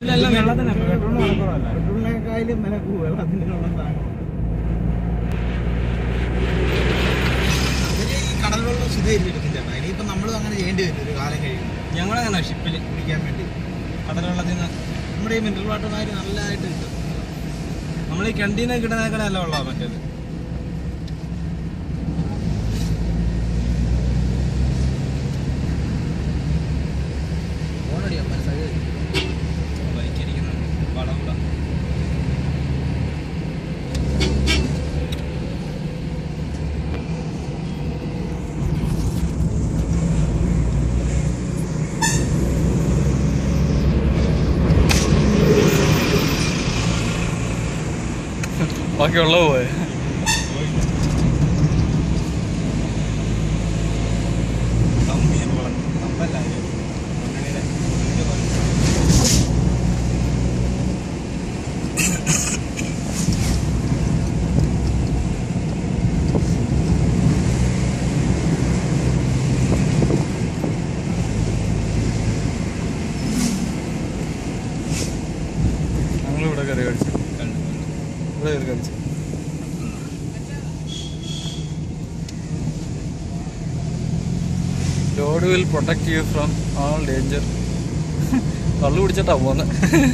ഇതെല്ലാം വെള്ളത്തിന് പെട്രോളിന് നടക്കുറവല്ല പെട്രോളിനേക്കാളും വില കൂടും വെള്ളത്തിനുള്ള സാധനം അവര് ഈ കടൽ വെള്ളം ശുദ്ധീകരിച്ച് എടുക്കില്ല ഇനിയിപ്പോ നമ്മളും അങ്ങനെ ചെയ്യേണ്ടി വരും ഒരു കാലം കഴിയുമ്പോൾ ഞങ്ങളങ്ങനെ ഷിപ്പിൽ കുടിക്കാൻ വേണ്ടി കടൽ വെള്ളത്തിൽ നിന്ന് നമ്മുടെ ഈ മിനറൽ വാട്ടർമാര് നല്ലതായിട്ട് കിട്ടും നമ്മൾ ഈ കണ്ടീനെ കിട്ടുന്നതിനേക്കാളും നല്ല വെള്ളമാണ് മറ്റേത് ഓണടിയാ മനസ്സിലായി ബൈക്കിരിക്കുന്നുണ്ട് വളം കൂടാ ബാക്കിയുള്ള പോയെ കമ്പിയാണ് വളം കമ്പല്ല ഇത്. മുന്നണിയുടെ ഇതിന്റെ പോലെ. ഞങ്ങളിവിടെ കറി കഴിച്ചു കണ്ടു, കണ്ടു. ഇവിടെ കയറി കഴിച്ചു lord will protect you from all danger കള്ളു പിടിച്ചിട്ടാ പോന്നെ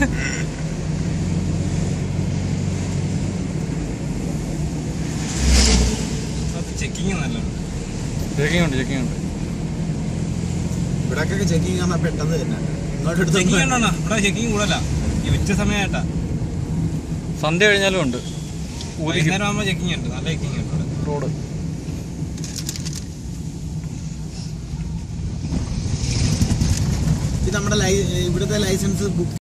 അത് ചെക്കിങ് നല്ലതാണ് ചെക്കിംഗ് ഉണ്ട് ചെക്കിംഗ് ഉണ്ട് ഇവിടൊക്കെ ചെക്കിങ് കാണാൻ പെട്ടെന്ന് തന്നെ ഇങ്ങോട്ട് എടുത്ത് ചെക്കിങ് ഉണ്ടോ ഇവിടെ ചെക്കിങ് കൂടല്ല ഈ ഉച്ച സമയമായിട്ടാ സന്ധ്യ കഴിഞ്ഞാലും ഉണ്ട് ഊതിക്കും വൈകുന്നേരം ആകുമ്പോൾ ചെക്കിങ് ഉണ്ട് നല്ല ചെക്കിങ് ഉണ്ട് ഇവിടെ റോഡ് ഇത് നമ്മുടെ ലൈ- ഇവിടുത്തെ ലൈസൻസ് ബുക്ക്